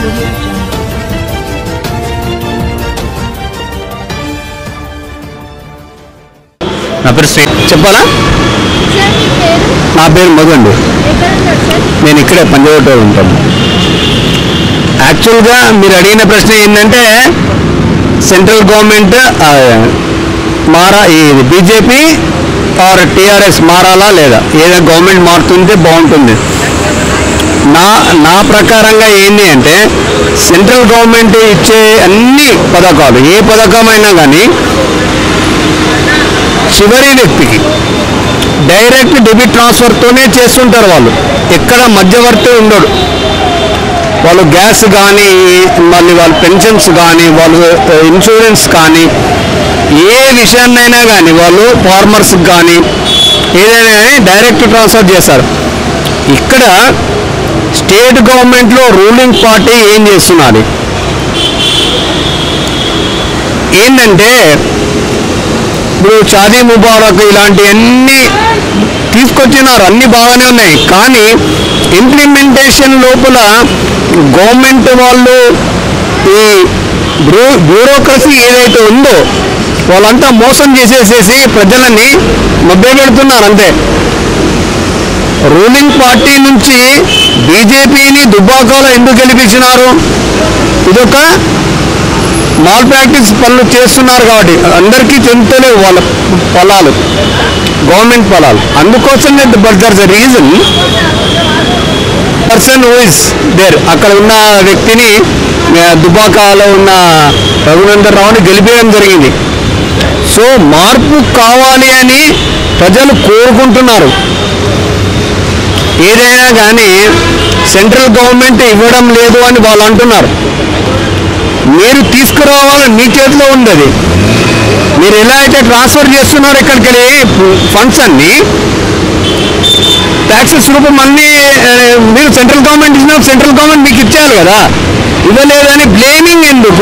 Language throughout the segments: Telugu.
audio jungle. నా పేరు శ్రీ చెప్పాలా సార్ మీ పేరు నా పేరు మధు అండి ఎక్కడ ఉంటారు సార్ నేను ఇక్కడే పంజాగుట్టలో ఉంటాను యాక్చువల్గా మీరు అడిగిన ప్రశ్న ఏంటంటే సెంట్రల్ గవర్నమెంట్ ఆ, మారా ఈ బీజేపీ ఆర్ టీఆర్ఎస్ మారాలా లేదా ఏదైనా గవర్నమెంట్ మారుతుంటే బాగుంటుంది నా నా ప్రకారంగా ఏంటి అంటే సెంట్రల్ గవర్నమెంట్ ఇచ్చే అన్ని పథకాలు ఏ పథకమైనా కానీ చివరి వ్యక్తికి డైరెక్ట్ డెబిట్ ట్రాన్స్ఫర్తోనే చేస్తుంటారు వాళ్ళు ఎక్కడ మధ్యవర్తి ఉండడు వాళ్ళు గ్యాస్ కానీ మళ్ళీ వాళ్ళ పెన్షన్స్ కానీ వాళ్ళు ఇన్సూరెన్స్ కానీ ఏ విషయాన్నైనా కానీ వాళ్ళు ఫార్మర్స్కి కానీ ఏదైనా కానీ డైరెక్ట్ ట్రాన్స్ఫర్ చేస్తారు ఇక్కడ స్టేట్ గవర్నమెంట్లో రూలింగ్ పార్టీ ఏం చేస్తున్నది ఏంటంటే ఇప్పుడు షాదీ ముబారక్ ఇలాంటివన్నీ తీసుకొచ్చినారు అన్ని బాగానే ఉన్నాయి కానీ ఇంప్లిమెంటేషన్ లోపల గవర్నమెంట్ వాళ్ళు ఈ బ్రూ బ్యూరోక్రసీ ఏదైతే ఉందో వాళ్ళంతా మోసం చేసేసేసి ప్రజలని మభ్యపెడుతున్నారు అంతే రూలింగ్ పార్టీ నుంచి బీజేపీని దుబ్బాకలో ఎందుకు గెలిపించినారు ఇదొక మాల్ ప్రాక్టీస్ పనులు చేస్తున్నారు కాబట్టి అందరికీ చెందుతలేవు వాళ్ళ పొలాలు గవర్నమెంట్ పొలాలు అందుకోసం but there the reason person who is there అక్కడ ఉన్న వ్యక్తిని ఆ, దుబాకాలో ఉన్న రఘునందన్ రావుని గెలిపేయడం జరిగింది సో మార్పు కావాలి అని ప్రజలు కోరుకుంటున్నారు ఏదైనా కానీ సెంట్రల్ గవర్నమెంట్ ఇవ్వడం లేదు అని వాళ్ళు అంటున్నారు మీరు తీసుకురావాలని మీ చేతిలో ఉంది అది మీరు ఎలా అయితే ట్రాన్స్ఫర్ చేస్తున్నారు ఇక్కడికి వెళ్ళి ఫండ్స్ అన్ని ట్యాక్సెస్ రూపం అన్ని ఆ, మీరు సెంట్రల్ గవర్నమెంట్ ఇచ్చిన సెంట్రల్ గవర్నమెంట్ మీకు ఇచ్చారు కదా ఇవ్వలేదని బ్లేమింగ్ ఎందుకు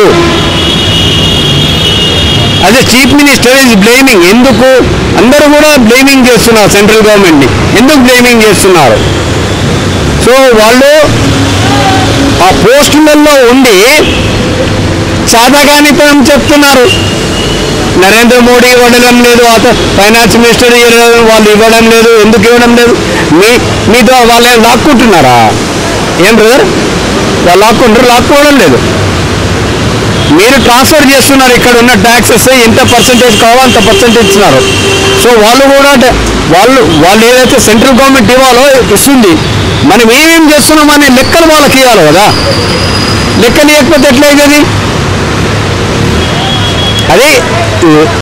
అదే చీఫ్ మినిస్టర్ ఇస్ బ్లేమింగ్ ఎందుకు అందరూ కూడా బ్లేమింగ్ చేస్తున్నారు సెంట్రల్ గవర్నమెంట్ని ఎందుకు బ్లేమింగ్ చేస్తున్నారు సో వాళ్ళు ఆ పోస్టులలో ఉండి చాతగానితనం చెప్తున్నారు నరేంద్ర మోడీ ఇవ్వడం లేదు అత ఫైనాన్స్ మినిస్టర్ ఇవ్వడం వాళ్ళు ఇవ్వడం లేదు ఎందుకు ఇవ్వడం లేదు మీ మీతో వాళ్ళు ఏం లాక్కుంటున్నారా ఏం బ్రదర్ వాళ్ళు లాక్కుంటారు లాక్కోవడం లేదు మీరు ట్రాన్స్ఫర్ చేస్తున్నారు ఇక్కడ ఉన్న ట్యాక్సెస్ ఎంత పర్సంటేజ్ కావాలో అంత పర్సంటేజ్ ఇస్తున్నారు సో వాళ్ళు కూడా ట- వాళ్ళు వాళ్ళు ఏదైతే సెంట్రల్ గవర్నమెంట్ ఇవ్వాలో ఇస్తుంది మనం ఏమేం చేస్తున్నాం అనే లెక్కలు వాళ్ళకి ఇవ్వాలి కదా లెక్కలు ఇవ్వకపోతే ఎట్లా అవుతుంది అది